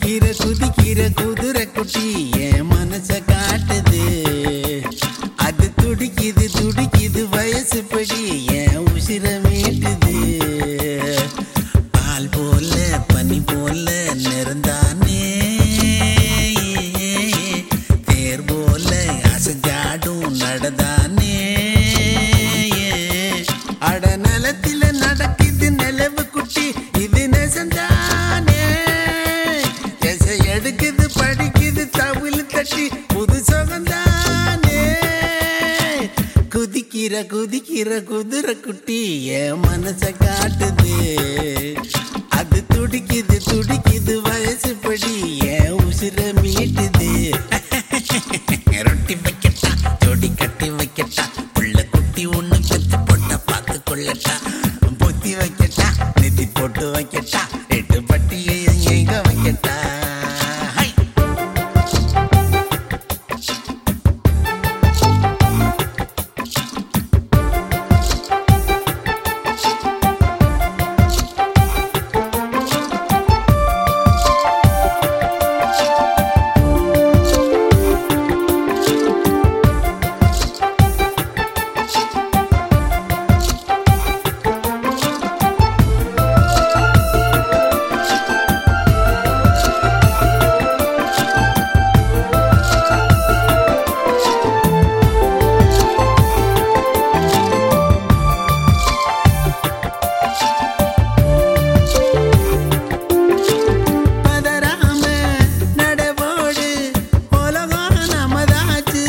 குதிக்கிற குதிக்கிற குதிரை குட்டி என் மனச காட்டுது அது துடிக்குது துடிக்குது வயசு படி என் உசிர மீட்டுது பால் போல பனி போல நிறந்தானே தேர் போல அசைஞ்சாடும் நடந்தானே அட நிலத்தில நடக்குது நிலவு குட்டி இது நெசந்தானே எசை எடுக்குது படிக்குது தவிழ் தட்டி புது சுகந்தானே குதிக்கிற குதிக்கிற குதிரை குட்டி என் மனச காட்டுது அது துடிக்குது துடிக்குது வயசு படி என் உசிர மீட்டுது ரொட்டி வைக்கட்டா ஜோடி கட்டி வைக்கட்டா புள்ள குட்டி ஒண்ணு பெத்து போட்ட பார்த்து கொள்ளட்டா பொத்தி வைக்கட்டா நெத்தி போட்டு வைக்கட்டா எட்டு பட்டியை எங்க வைக்கட்டா ஹை பதறாம நடவோடு உலகம் நமதாச்சு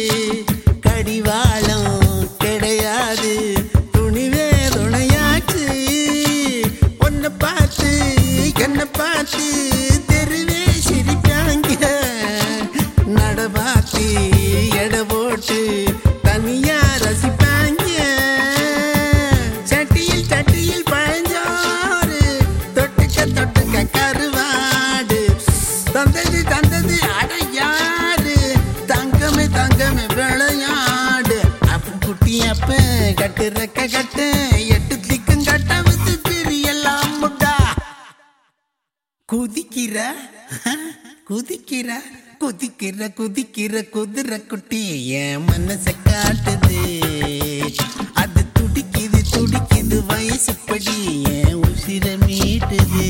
கடிவாளம் கிடையாது துணிவே துணையாச்சு உன்னை பார்த்து என்ன பார்த்து தெருவே சிரிப்பாங்க நட பார்த்து எட போட்டு தனியா ரசிப்பாங்க சட்டியில் சட்டியில் பழஞ்சோறு தொட்டுக்க தொட்டுக்க கருவாடு தந்தது தந்தது அடையாடு தங்கமே தங்கமே விளையாடு அப்ப குட்டி அப்ப கட்டு ரெக்க கட்டு எட்டு திக்கும் கட்ட வித்து திரியெல்லாம் முட்டா குதிக்கிற குதிக்கிற குதிக்கிற குதிக்கிற குதிரை குட்டி என் மனச காட்டுது அது துடிக்குது துடிக்குது வயசு படி என் உசிர மீட்டுது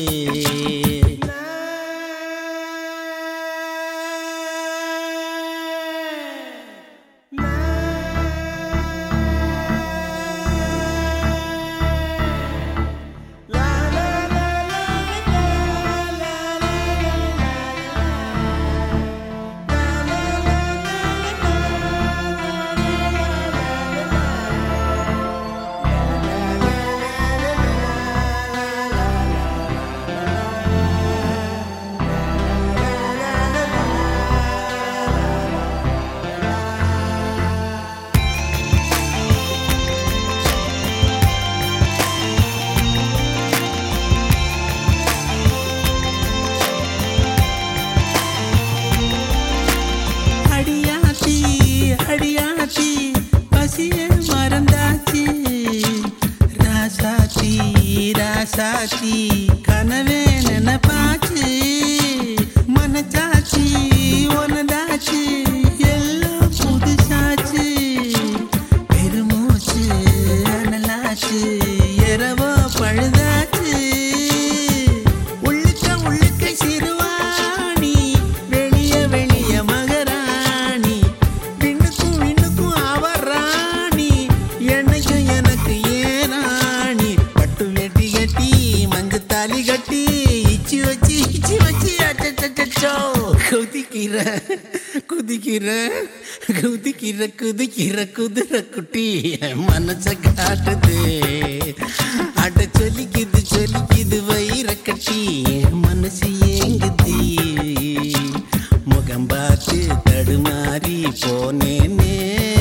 அடியாத்தி அடியாத்தி பசிய மறந்தாச்சு ராசாத்தி ராசாத்தி கனவே நினைப்பாச்சு மனச்சாச்சி ஒனதாச்சு எல்லாம் புதுசாச்சு பெருமூச்சு அனலாச்சு இரவோ பழுதாச்சு உள்ளுக்க உள்ளுக்க சிறுவாணி வெளிய வெளிய மகராணி விண்ணுக்கும் விண்ணுக்கும் அவராணி எனக்கும் எனக்கு ஏராணி பட்டு வெட்டி கட்டி மஞ்ச தாலி கட்டி இச்சி வச்சு இச்சி வச்சு அச்சச்சோ குதிக்கிற குதிக்கிற குதிக்கிற குதிக்கிற குதிரை குட்டி என் மனச காட்டுது அட சொல்லிக்குது சொல்லிக்குது வயிற கட்டி என் மனசு ஏங்குது முகம் பார்த்து தடுமாறி போனேனே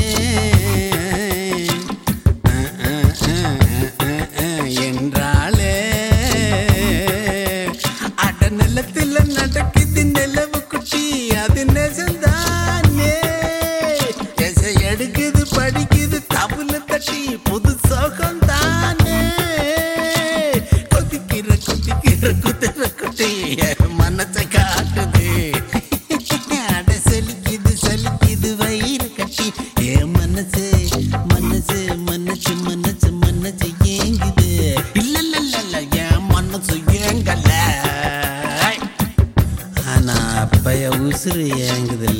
அஹ், அஹ், அஹ், அஹ், அஹ், என்றாளே அட நிலத்துல நடக்குது நிலவு குட்டி அது நெசந்தானே எசை எடுக்குது படிக்குது தபுல தட்டி புது சோகம் தானே கொதிக்கிற கொதிக்கிற குதிரை குட்டி மனச உசுறு ஏங்குதில்ல